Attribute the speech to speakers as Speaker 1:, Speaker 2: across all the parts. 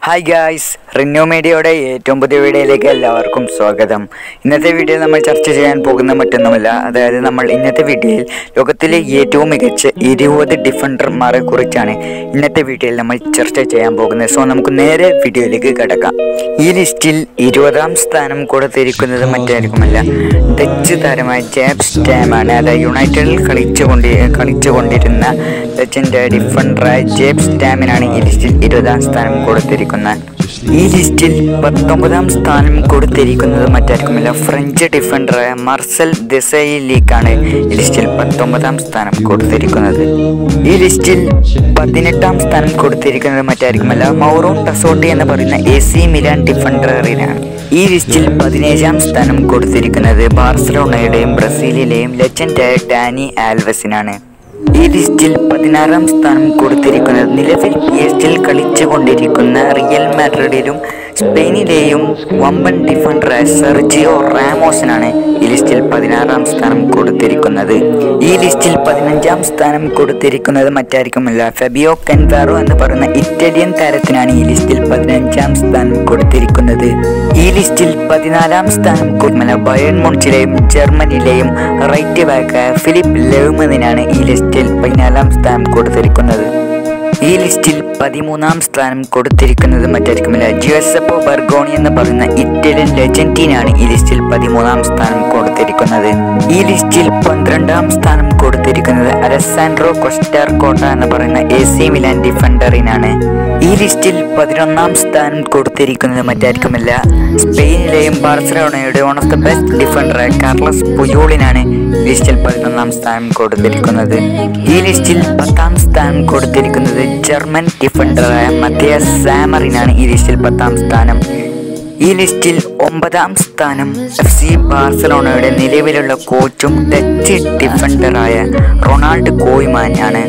Speaker 1: hi guys renew മീഡിയയുടെ ഏറ്റവും പുതിയ വീഡിയോയിലേക്ക് എല്ലാവർക്കും സ്വാഗതം ഇന്നത്തെ വീഡിയോ നമ്മൾ ചർച്ച ചെയ്യാൻ പോകുന്ന മറ്റൊന്നുമല്ല അതായത് നമ്മൾ ഇന്നത്തെ വീഡിയോയിൽ ലോകത്തിലെ ഏറ്റവും മികച്ച ഇരുപത് ഡിഫൻഡർമാരെ കുറിച്ചാണ് ഇന്നത്തെ വീഡിയോയിൽ നമ്മൾ ചർച്ച ചെയ്യാൻ പോകുന്നത് സോ നമുക്ക് നേരെ വീഡിയോയിലേക്ക് കിടക്കാം ഈ ലിസ്റ്റിൽ ഇരുപതാം സ്ഥാനം കൊടുത്തിരിക്കുന്നത് മറ്റായിരിക്കുമല്ല ഡച്ച് താരമായ ജാബ് സ്റ്റാമാണ് അതായത് യുണൈറ്റഡിൽ കളിച്ചുകൊണ്ട് കളിച്ചുകൊണ്ടിരുന്ന ഡച്ചിൻ്റെ ഡിഫൻഡറായ ജേബ് സ്റ്റാമിനാണ് ഈ ലിസ്റ്റിൽ ഇരുപതാം സ്ഥാനം കൊടുത്തിരിക്കുന്നത് ഈ ലിസ്റ്റിൽ പത്തൊമ്പതാം സ്ഥാനം കൊടുത്തിരിക്കുന്നത് മറ്റാർക്കുമില്ല ഫ്രഞ്ച് ഡിഫൻഡറായ മാർസൽ ദെസൈലിക്കാണ് ഈ ലിസ്റ്റിൽ പത്തൊമ്പതാം സ്ഥാനം കൊടുത്തിരിക്കുന്നത് ഈ ലിസ്റ്റിൽ പതിനെട്ടാം സ്ഥാനം കൊടുത്തിരിക്കുന്നത് മറ്റാർക്കുമല്ല മൗറോ ടസോട്ടി എന്ന് പറയുന്ന എ സി മിലാൻ ഡിഫൻഡറിനാണ് ഈ ലിസ്റ്റിൽ പതിനേഴാം സ്ഥാനം കൊടുത്തിരിക്കുന്നത് ബാർസലോണയുടെയും ബ്രസീലിലെയും ലെജൻഡായ ഡാനി ആൽവസിനാണ് ഈ ലിസ്റ്റിൽ പതിനാറാം സ്ഥാനം കൊടുത്തിരിക്കുന്നത് നിലവിൽ പി എസ് ജിൽ കളിച്ചുകൊണ്ടിരിക്കുന്ന റിയൽ മാഡ്രിഡിലും സ്പെയിനിലെയും വമ്പൻ ഡിഫൻഡറായ സെർജിയോ റാമോസിനാണ് ഈ ലിസ്റ്റിൽ പതിനാറാം സ്ഥാനം കൊടുത്തിരിക്കുന്നത് ഈ ലിസ്റ്റിൽ പതിനഞ്ചാം സ്ഥാനം കൊടുത്തിരിക്കുന്നത് മറ്റായിരിക്കുമല്ല ഫെബിയോ കെൻവാറോ എന്ന് പറയുന്ന ഇറ്റാലിയൻ താരത്തിനാണ് ഈ ലിസ്റ്റിൽ പതിനഞ്ചാം സ്ഥാനം കൊടുത്തിരിക്കുന്നത് ഈ ലിസ്റ്റിൽ പതിനാലാം സ്ഥാനം കൊടുമല്ല ബയൺ മുണിച്ചിലെയും ജർമ്മനിയിലെയും റൈറ്റ് ബാക്കായ ഫിലിപ്പ് ലെവ്മനിനാണ് ഈ ലിസ്റ്റിൽ പതിനാലാം സ്ഥാനം കൊടുത്തിരിക്കുന്നത് ഈ ലിസ്റ്റിൽ പതിമൂന്നാം സ്ഥാനം കൊടുത്തിരിക്കുന്നത് മറ്റായിരിക്കുമില്ല ജിയോസെപ്പോ ബർഗോണി എന്ന് പറയുന്ന ഇറ്റാലിയൻ ലെജൻറ്റീനാണ് ഈ ലിസ്റ്റിൽ പതിമൂന്നാം സ്ഥാനം കൊടുത്തിരിക്കുന്നത് ഈ ലിസ്റ്റിൽ പന്ത്രണ്ടാം സ്ഥാനം കൊടുത്തിരിക്കുന്നത് അലസാൻഡ്രോ കൊസ്റ്റാർ കോട്ട എന്ന് പറയുന്ന എ സി മിലാൻ ഡിഫൻഡറിനാണ് ഈ ലിസ്റ്റിൽ പതിനൊന്നാം സ്ഥാനം കൊടുത്തിരിക്കുന്നത് മറ്റായിരിക്കുമില്ല സ്പെയിനിലെയും ബാർസലോണയുടെ വൺ ഓഫ് ദ ബെസ്റ്റ് ഡിഫൻഡറായ കാർലസ് പുയോളിനാണ് ലിസ്റ്റിൽ പതിനൊന്നാം സ്ഥാനം കൊടുത്തിരിക്കുന്നത് ഈ ലിസ്റ്റിൽ പത്താം സ്ഥാനം കൊടുത്തിരിക്കുന്നത് ജർമ്മൻ ഡിഫൻഡറായ മധ്യ സാമറിനാണ് ഈ ലിസ്റ്റിൽ പത്താം സ്ഥാനം ഈ ലിസ്റ്റിൽ ഒമ്പതാം സ്ഥാനം എഫ് സി ബാർസലോണയുടെ നിലവിലുള്ള കോച്ചും ഡച്ച് ഡിഫൻഡറായ റൊണാൾഡ് കോയ്മാനാണ്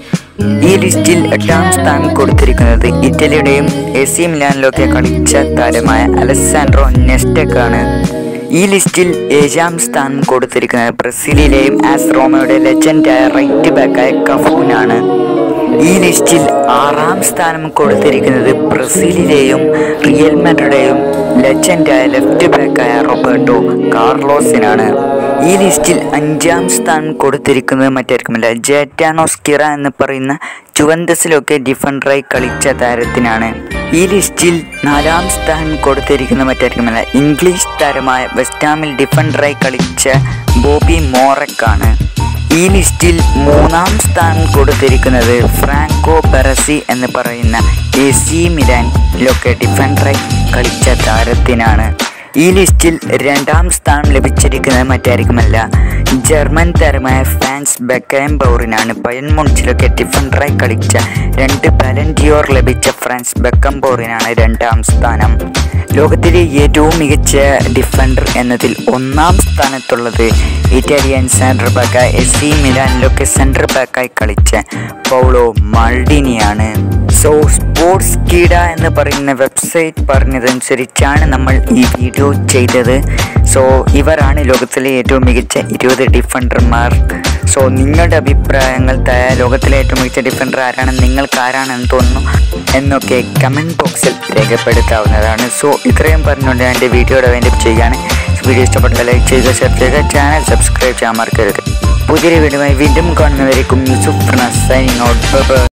Speaker 1: ഈ ലിസ്റ്റിൽ എട്ടാം സ്ഥാനം കൊടുത്തിരിക്കുന്നത് ഇറ്റലിയുടെയും എ സി മിലാനിലൊക്കെ കളിച്ച താരമായ അലസാൻഡ്രോ നെസ്റ്റക്കാണ് ഈ ലിസ്റ്റിൽ ഏഴാം സ്ഥാനം കൊടുത്തിരിക്കുന്നത് ബ്രസീലിലെയും ആസ് റോമയുടെ ലെജൻഡായ റൈറ്റ് ബാക്കായ കഫൂനാണ് ഈ ലിസ്റ്റിൽ ആറാം സ്ഥാനം കൊടുത്തിരിക്കുന്നത് ബ്രസീലിലെയും റിയൽ മാഡ്രിഡുടെയും ലെജൻഡായ ലെഫ്റ്റ് ബാക്കായ റോബർട്ടോ കാർലോസിനാണ് ഈ ലിസ്റ്റിൽ അഞ്ചാം സ്ഥാനം കൊടുത്തിരിക്കുന്നത് മറ്റായിരിക്കുമില്ല ജേറ്റാനോസ്കിറ എന്ന് പറയുന്ന ചുവന്തസിലൊക്കെ ഡിഫൻഡറായി കളിച്ച താരത്തിനാണ് ഈ ലിസ്റ്റിൽ നാലാം സ്ഥാനം കൊടുത്തിരിക്കുന്ന മറ്റായിരിക്കുമല്ല ഇംഗ്ലീഷ് താരമായ വെസ്റ്റാമിൽ ഡിഫൻഡറായി കളിച്ച ബോബി മോറക്കാണ് ഈ ലിസ്റ്റിൽ മൂന്നാം സ്ഥാനം കൊടുത്തിരിക്കുന്നത് ഫ്രാങ്കോ പെറസി എന്ന് പറയുന്ന എ സി മിലാനിലൊക്കെ ഡിഫൻഡറായി കളിച്ച താരത്തിനാണ് ഈ ലിസ്റ്റിൽ രണ്ടാം സ്ഥാനം ലഭിച്ചിരിക്കുന്നത് മറ്റായിരിക്കുമല്ല ജർമ്മൻ താരമായ ഫാൻസ് ബെക്കയം ബൗറിനാണ് പയൻ മുണിച്ചിലൊക്കെ ഡിഫൻഡറായി കളിച്ച രണ്ട് ബാലൻഡിയോർ ലഭിച്ച ഫ്രാൻസ് ബെക്കം ബൗറിനാണ് രണ്ടാം സ്ഥാനം ലോകത്തിലെ ഏറ്റവും മികച്ച ഡിഫൻഡർ എന്നതിൽ ഒന്നാം സ്ഥാനത്തുള്ളത് ഇറ്റാലിയൻ സെൻട്രൽ ബാക്കായ എസ് സി മിലാനിലൊക്കെ സെൻട്രൽ ബാക്കായി കളിച്ച പൗളോ മാൾഡിനിയാണ് സോ സ്പോർട്സ് കീഡ എന്ന് പറയുന്ന വെബ്സൈറ്റ് പറഞ്ഞതനുസരിച്ചാണ് നമ്മൾ ഈ വീഡിയോ ചെയ്തത് സോ ഇവരാണ് ലോകത്തിലെ ഏറ്റവും മികച്ച ഇരുപത് ഡിഫൻഡർമാർ സോ നിങ്ങളുടെ അഭിപ്രായങ്ങൾ താഴെ ലോകത്തിലെ ഏറ്റവും മികച്ച ഡിഫൻഡർ ആരാണ് നിങ്ങൾക്ക് ആരാണെന്ന് തോന്നുന്നു എന്നൊക്കെ കമൻറ്റ് ബോക്സിൽ രേഖപ്പെടുത്താവുന്നതാണ് സോ ഇത്രയും പറഞ്ഞുകൊണ്ട് ഞാൻ എൻ്റെ വീഡിയോയുടെ വേണ്ടി ചെയ്യുകയാണ് വീഡിയോ ഇഷ്ടപ്പെട്ട ലൈക്ക് ചെയ്യുക ഷെയർ ചെയ്യുക ചാനൽ സബ്സ്ക്രൈബ് ചെയ്യാൻ മറക്കരുത് പുതിയൊരു വീഡിയോയുമായി വീണ്ടും കാണുന്നവരേക്കും യൂസുഫ് സൈനിങ് ഔട്ട്